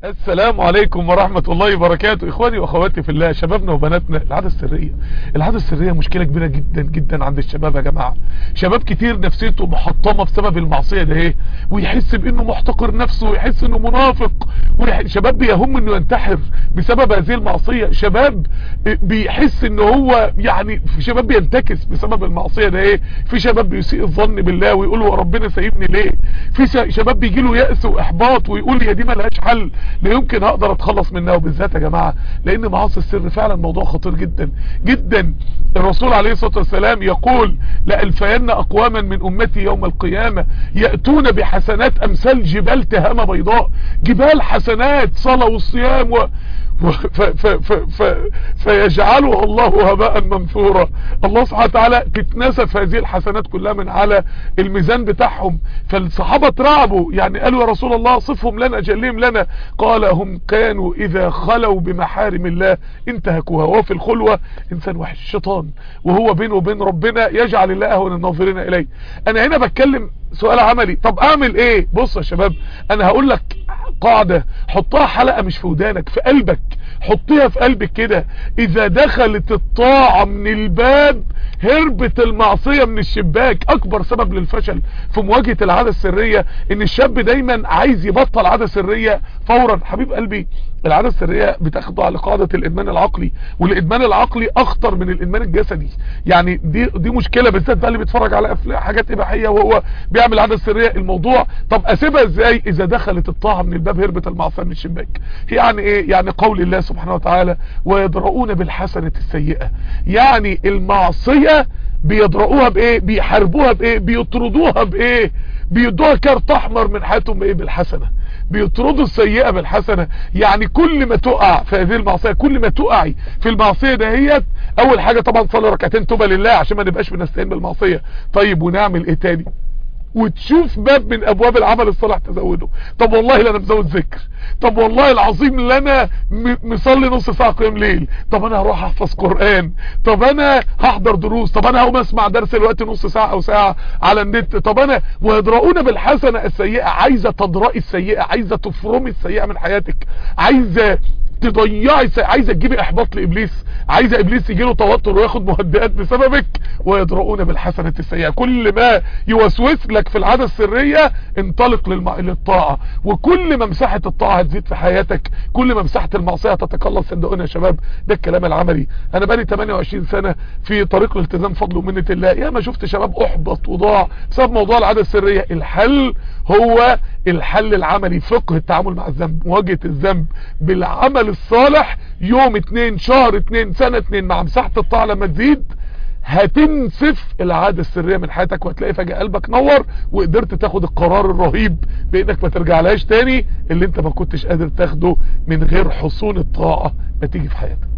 السلام عليكم ورحمة الله وبركاته اخواني واخواتي في الله شبابنا وبناتنا العادة السرية العادة السرية مشكلة كبيرة جدا جدا عند الشباب يا جماعة شباب كتير نفسيته محطمة بسبب المعصية ده ايه ويحس بانه محتقر نفسه ويحس انه منافق ويح... شباب بيهم انه ينتحر بسبب هذه المعصية شباب بيحس ان هو يعني في شباب بينتكس بسبب المعصية ده ايه في شباب بيسيء الظن بالله ويقول هو ربنا سايبني ليه في شباب بيجي له يأس واحباط ويقول يا دي ملهاش حل لا يمكن اقدر اتخلص منها وبالذات يا جماعة لان معاصي السر فعلا موضوع خطير جدا جدا الرسول عليه الصلاة والسلام يقول لألفين اقواما من امتي يوم القيامة يأتون بحسنات امثال جبال تهامة بيضاء جبال حسنات صلاة والصيام و... ف ف ف ف فيجعلها الله هباء منثورا الله سبحانه وتعالى تتنسف هذه الحسنات كلها من على الميزان بتاعهم فالصحابة ترعبوا يعني قالوا يا رسول الله صفهم لنا جليهم لنا قال هم كانوا اذا خلوا بمحارم الله انتهكوها وهو في الخلوة انسان وحش الشيطان وهو بينه وبين ربنا يجعل الله اهون الناظرين اليه انا هنا بتكلم سؤال عملي طب اعمل ايه بص يا شباب انا هقول لك قاعدة حطها حلقة مش في ودانك في قلبك حطيها في قلبك كده اذا دخلت الطاعة من الباب هربت المعصية من الشباك اكبر سبب للفشل في مواجهة العادة السرية ان الشاب دايما عايز يبطل عادة سرية فورا حبيب قلبي العادة السرية بتاخده على قاعدة الادمان العقلي والادمان العقلي اخطر من الادمان الجسدي يعني دي دي مشكلة بالذات بقى اللي بيتفرج على افلام حاجات اباحية وهو بيعمل العادة السرية الموضوع طب اسيبها ازاي اذا دخلت الطاعة من الباب هربت المعصية من الشباك يعني ايه يعني قول الله سبحانه وتعالى ويدرؤون بالحسنة السيئة يعني المعصية بيدرؤوها بايه بيحاربوها بايه بيطردوها بايه بيدوها كارت احمر من حياتهم بايه بالحسنة بيطردوا السيئة بالحسنة يعني كل ما تقع في هذه المعصية كل ما تقعي في المعصية دهيت اول حاجة طبعا صلي ركعتين توبة لله عشان ما نبقاش بنستهين بالمعصية طيب ونعمل ايه تاني وتشوف باب من ابواب العمل الصالح تزوده طب والله لا انا مزود ذكر طب والله العظيم لا انا مصلي نص ساعة قيام ليل طب انا هروح احفظ قرآن طب انا هحضر دروس طب انا هقوم اسمع درس الوقت نص ساعة او ساعة على النت طب انا ويدرؤون بالحسنة السيئة عايزة تدرئي السيئة عايزة تفرمي السيئة من حياتك عايزة تضيعي عايزه تجيبي احباط لابليس عايزه ابليس يجي له توتر وياخد مهدئات بسببك ويدرؤون بالحسنه السيئه كل ما يوسوس لك في العاده السريه انطلق للم... للطاعه وكل ما مساحه الطاعه هتزيد في حياتك كل ما مساحه المعصيه هتتقلص صدقوني يا شباب ده الكلام العملي انا بقالي 28 سنه في طريق الالتزام فضل ومنه الله يا ما شفت شباب احبط وضاع بسبب موضوع العاده السريه الحل هو الحل العملي فقه التعامل مع الذنب مواجهه الذنب بالعمل الصالح يوم اتنين شهر اتنين سنة اتنين مع مساحة الطاعة لما تزيد هتنسف العادة السرية من حياتك وهتلاقي فجأة قلبك نور وقدرت تاخد القرار الرهيب بانك ما ترجعلهاش تاني اللي انت ما كنتش قادر تاخده من غير حصول الطاعة ما تيجي في حياتك